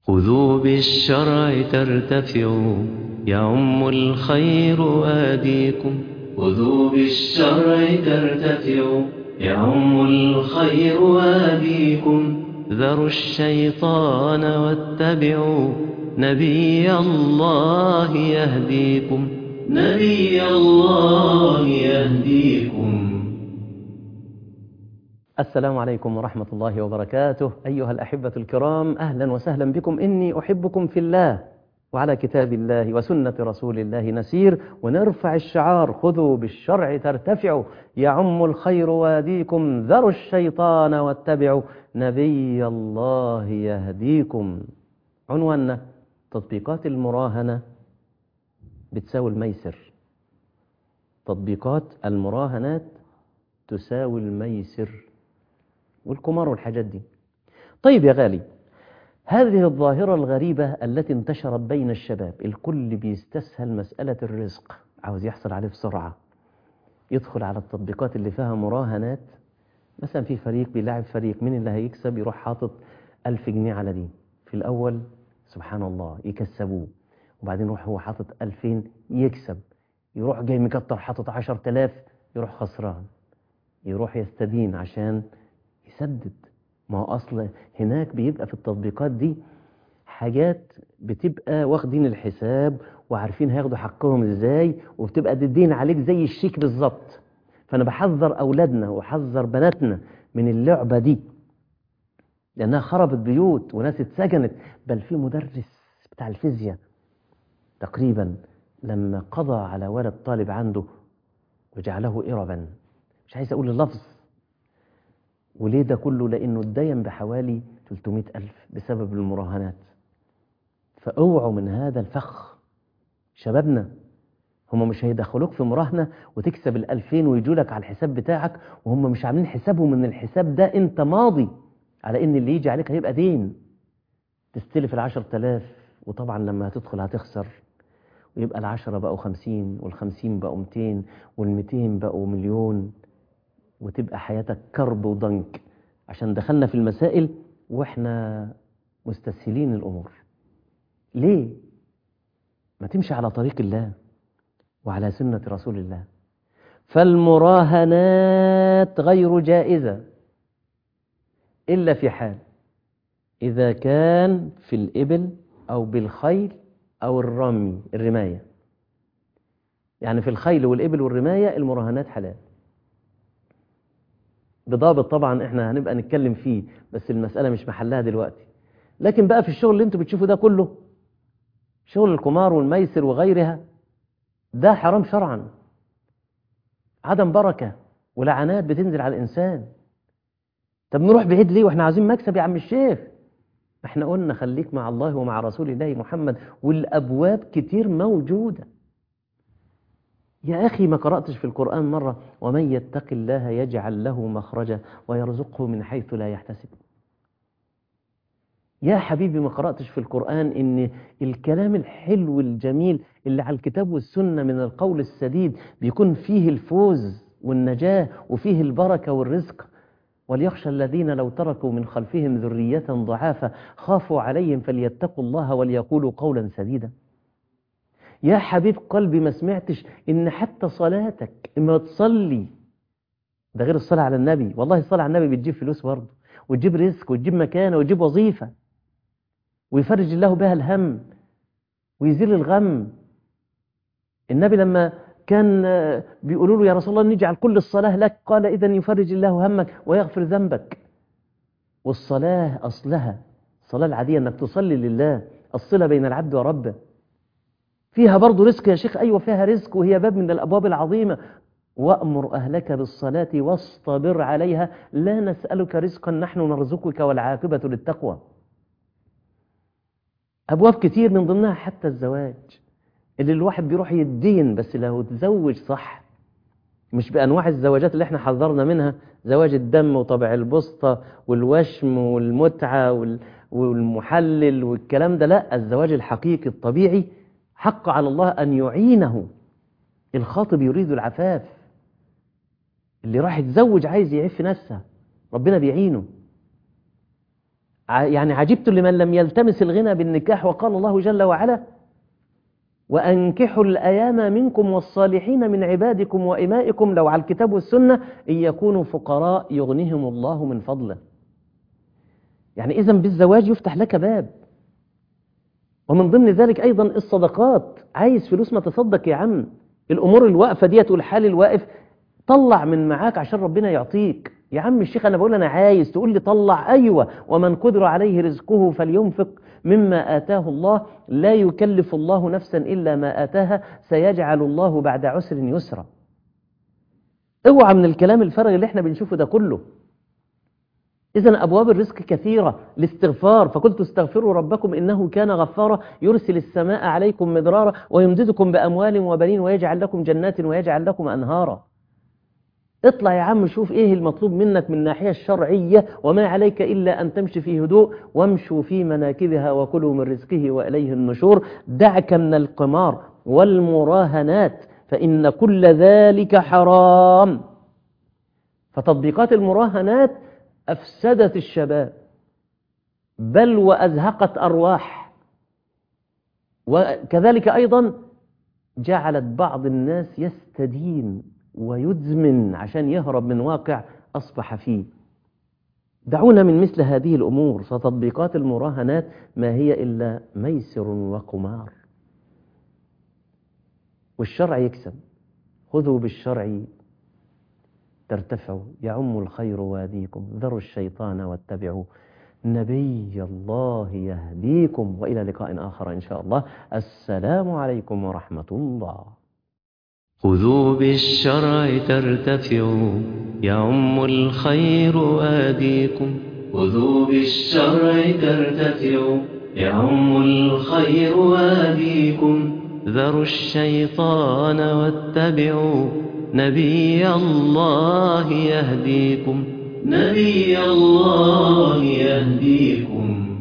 خذوا بالشرع ترتفعوا يعم الخير آديكم خذوا بالشرع ترتفعوا يعم الخير آديكم ذروا الشيطان واتبعوا نبي الله يهديكم نبي الله يهديكم السلام عليكم ورحمة الله وبركاته أيها الأحبة الكرام أهلا وسهلا بكم إني أحبكم في الله وعلى كتاب الله وسنة رسول الله نسير ونرفع الشعار خذوا بالشرع ترتفعوا يعم الخير واديكم ذروا الشيطان واتبعوا نبي الله يهديكم عنواننا تطبيقات المراهنة بتساوي الميسر تطبيقات المراهنات تساوي الميسر والقمار والحاجات دي طيب يا غالي هذه الظاهرة الغريبة التي انتشرت بين الشباب الكل بيستسهل مسألة الرزق عاوز يحصل عليه بسرعة يدخل على التطبيقات اللي فيها مراهنات مثلا في فريق بيلعب فريق مين اللي هيكسب يروح حاطط ألف جنيه على دي في الأول سبحان الله يكسبوه وبعدين يروح هو حاطط ألفين يكسب يروح جاي مكتر حاطط عشر تلاف يروح خسران يروح يستدين عشان يسدد ما هو أصل هناك بيبقى في التطبيقات دي حاجات بتبقى واخدين الحساب وعارفين هياخدوا حقهم ازاي وبتبقى الدين عليك زي الشيك بالظبط فأنا بحذر أولادنا وحذر بناتنا من اللعبة دي لأنها خربت بيوت وناس اتسجنت بل في مدرس بتاع الفيزياء تقريبا لما قضى على ولد طالب عنده وجعله إربا مش عايز أقول اللفظ وليه ده كله لأنه اتدين بحوالي 300 ألف بسبب المراهنات فاوعوا من هذا الفخ شبابنا هم مش هيدخلوك في مراهنة وتكسب الألفين ويجوا لك على الحساب بتاعك وهم مش عاملين حسابهم من الحساب ده انت ماضي على ان اللي يجي عليك هيبقى دين تستلف العشر تلاف وطبعا لما هتدخل هتخسر ويبقى العشرة بقوا خمسين والخمسين بقوا ميتين والميتين بقوا مليون وتبقى حياتك كرب وضنك عشان دخلنا في المسائل واحنا مستسهلين الأمور ليه؟ ما تمشي على طريق الله وعلى سنة رسول الله فالمراهنات غير جائزة إلا في حال إذا كان في الإبل أو بالخيل أو الرمي الرماية يعني في الخيل والإبل والرماية المراهنات حلال بضابط طبعا احنا هنبقى نتكلم فيه بس المسألة مش محلها دلوقتي لكن بقى في الشغل اللي انتوا بتشوفوا ده كله شغل القمار والميسر وغيرها ده حرام شرعا عدم بركة ولعنات بتنزل على الإنسان طب نروح بعيد ليه واحنا عايزين مكسب يا عم الشيخ احنا قلنا خليك مع الله ومع رسول الله محمد والأبواب كتير موجودة يا أخي ما قرأتش في القرآن مرة ومن يتق الله يجعل له مخرجا ويرزقه من حيث لا يحتسب يا حبيبي ما قرأتش في القرآن إن الكلام الحلو الجميل اللي على الكتاب والسنة من القول السديد بيكون فيه الفوز والنجاة وفيه البركة والرزق وليخشى الذين لو تركوا من خلفهم ذرية ضعافا خافوا عليهم فليتقوا الله وليقولوا قولا سديدا يا حبيب قلبي ما سمعتش ان حتى صلاتك اما تصلي ده غير الصلاة على النبي والله الصلاة على النبي بتجيب فلوس برضه وتجيب رزق وتجيب مكانة وتجيب وظيفة ويفرج الله بها الهم ويزيل الغم النبي لما كان بيقولوا له يا رسول الله نجعل كل الصلاة لك قال إذا يفرج الله همك ويغفر ذنبك والصلاة أصلها الصلاة العادية أنك تصلي لله الصلة بين العبد وربه فيها برضه رزق يا شيخ أيوة فيها رزق وهي باب من الأبواب العظيمة وأمر أهلك بالصلاة واصطبر عليها لا نسألك رزقا نحن نرزقك والعاقبة للتقوى أبواب كتير من ضمنها حتى الزواج اللي الواحد بيروح يدين بس لو تزوج صح مش بأنواع الزواجات اللي احنا حذرنا منها زواج الدم وطبع البسطة والوشم والمتعة والمحلل والكلام ده لا الزواج الحقيقي الطبيعي حق على الله أن يعينه الخاطب يريد العفاف اللي راح يتزوج عايز يعف نفسه ربنا بيعينه ع- يعني عجبت لمن لم يلتمس الغنى بالنكاح وقال الله جل وعلا وأنكحوا الأيام منكم والصالحين من عبادكم وإمائكم لو على الكتاب والسنة إن يكونوا فقراء يغنيهم الله من فضله يعني إذا بالزواج يفتح لك باب ومن ضمن ذلك أيضا الصدقات عايز فلوس ما تصدق يا عم الأمور الواقفة ديت والحال الواقف طلع من معاك عشان ربنا يعطيك يا عم الشيخ أنا بقول أنا عايز تقول لي طلع أيوة ومن قدر عليه رزقه فلينفق مما آتاه الله لا يكلف الله نفسا إلا ما آتاها سيجعل الله بعد عسر يسرا اوعى من الكلام الفارغ اللي احنا بنشوفه ده كله إذا أبواب الرزق كثيرة الاستغفار فقلت استغفروا ربكم إنه كان غفارا يرسل السماء عليكم مدرارا ويمددكم بأموال وبنين ويجعل لكم جنات ويجعل لكم أنهارا اطلع يا عم شوف ايه المطلوب منك من الناحية الشرعية وما عليك إلا أن تمشي في هدوء وامشوا في مناكبها وكلوا من رزقه وإليه النشور دعك من القمار والمراهنات فإن كل ذلك حرام فتطبيقات المراهنات أفسدت الشباب بل وأزهقت أرواح وكذلك أيضا جعلت بعض الناس يستدين ويدمن عشان يهرب من واقع أصبح فيه دعونا من مثل هذه الأمور فتطبيقات المراهنات ما هي إلا ميسر وقمار والشرع يكسب خذوا بالشرع ترتفعوا يعم الخير واديكم ذروا الشيطان واتبعوا نبي الله يهديكم وإلى لقاء آخر إن شاء الله السلام عليكم ورحمة الله خذوا بالشرع ترتفعوا يعم الخير آديكم خذوا بالشرع ترتفعوا يعم الخير آديكم ذروا الشيطان واتبعوا نبي الله يهديكم نبي الله يهديكم